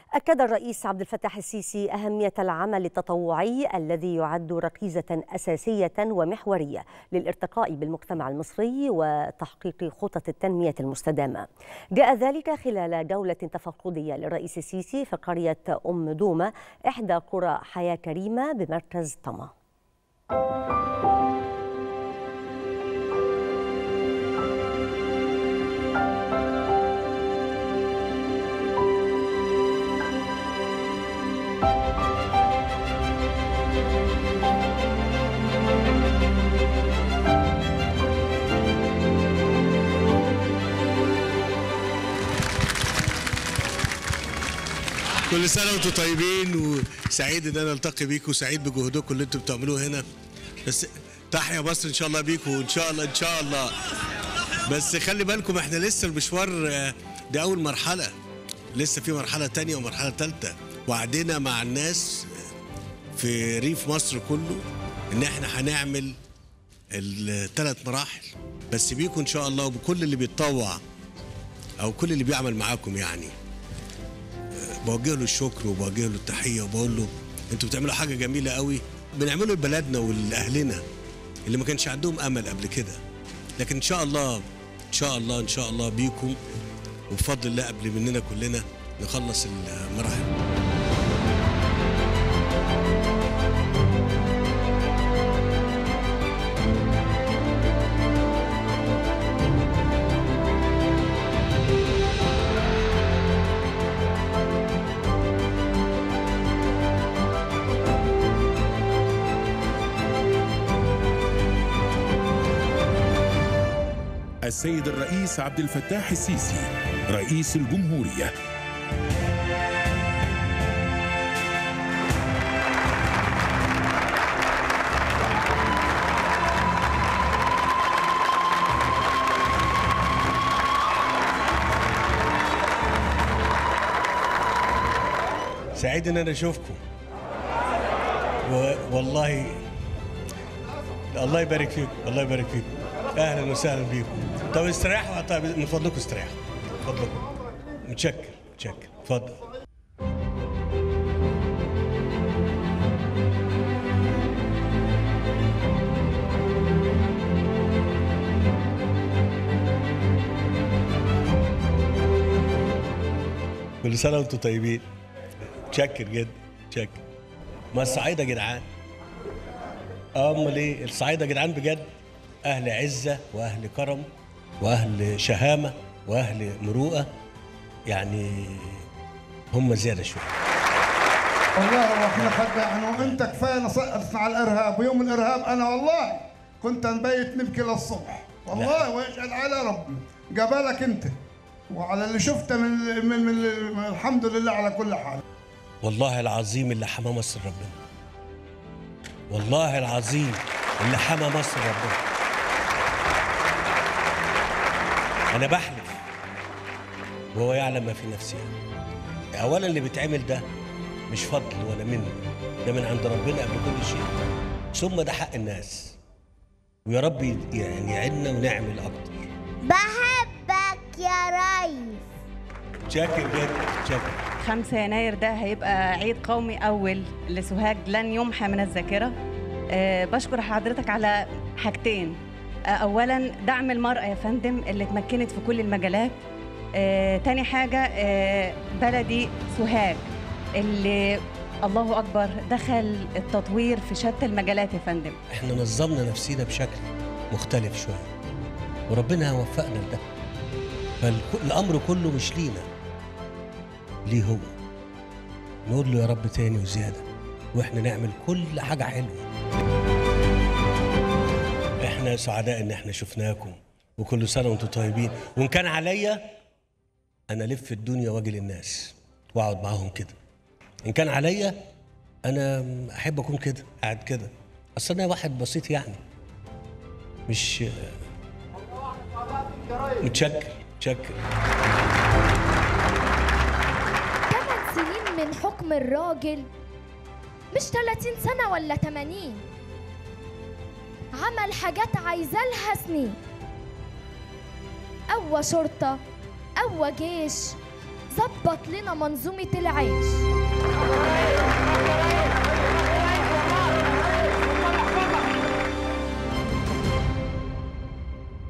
أكد الرئيس عبد الفتاح السيسي أهمية العمل التطوعي الذي يعد ركيزة أساسية ومحورية للارتقاء بالمجتمع المصري وتحقيق خطط التنمية المستدامة. جاء ذلك خلال جولة تفقدية للرئيس السيسي في قرية أم دومة إحدى قرى حياة كريمة بمركز طما. كل سنه وانتم طيبين وسعيد ان انا التقي بيكم وسعيد بجهودكم اللي انتم بتعملوه هنا بس تحيا مصر ان شاء الله بيكم وان شاء الله ان شاء الله بس خلي بالكم احنا لسه المشوار آه، دي اول مرحله لسه في مرحله تانية ومرحله ثالثه وعدنا مع الناس في ريف مصر كله ان احنا هنعمل الثلاث مراحل بس بيكم ان شاء الله وبكل اللي بيتطوع او كل اللي بيعمل معاكم يعني بوجه له الشكر وبوجه له التحيه وبقول له انتوا بتعملوا حاجه جميله قوي بنعمله لبلدنا ولاهلنا اللي ما كانش عندهم امل قبل كده لكن ان شاء الله ان شاء الله ان شاء الله بيكم وبفضل الله قبل مننا كلنا نخلص المراحل السيد الرئيس عبد الفتاح السيسي رئيس الجمهورية سعيد ان انا اشوفكم و- والله الله يبارك فيكم الله يبارك فيكم اهلا وسهلا بيكم طب استريحوا طيب من فضلكم استريحوا من فضلكم متشكر متشكر اتفضل كل سنه وانتم طيبين متشكر جدا متشكر ما الصعايده يا جدعان امال ايه الصعايده يا جدعان بجد اهل عزه واهل كرم واهل شهامه واهل مروءه يعني هم زياده شويه والله واحنا خدعنا وانت كفايه نص على الارهاب ويوم الارهاب انا والله كنت نبيت نبكي للصبح والله ويشهد على ربي قبلك انت وعلى اللي شفته من من, من الحمد لله على كل حال والله العظيم اللي حمى مصر ربنا والله العظيم اللي حمى مصر ربنا انا بحلف وهو يعلم ما في نفسي اولا اللي بيتعمل ده مش فضل ولا منه ده من عند ربنا قبل كل شيء ثم ده حق الناس ويا رب يعني يعيننا ونعمل اكتر بحبك يا ريس شاكر جدا شاكر 5 يناير ده هيبقى عيد قومي أول لسوهاج لن يمحى من الذاكرة أه بشكر حضرتك على حاجتين أه أولا دعم المرأة يا فندم اللي اتمكنت في كل المجالات أه تاني حاجة أه بلدي سوهاج اللي الله أكبر دخل التطوير في شتى المجالات يا فندم احنا نظمنا نفسينا بشكل مختلف شويه وربنا وفقنا لده فالامر كله مش لينا ليه هو نقول له يا رب تاني وزياده واحنا نعمل كل حاجه حلوه احنا سعداء ان احنا شفناكم وكل سنه وانتم طيبين وان كان عليا انا الف الدنيا واجي للناس واقعد معاهم كده ان كان عليا انا احب اكون كده قاعد كده اصل انا واحد بسيط يعني مش متشكر متشكر ثمان سنين من حكم الراجل مش 30 سنة ولا 80 عمل حاجات عايزة لها سنين قوى شرطة قوى جيش ظبط لنا منظومة العيش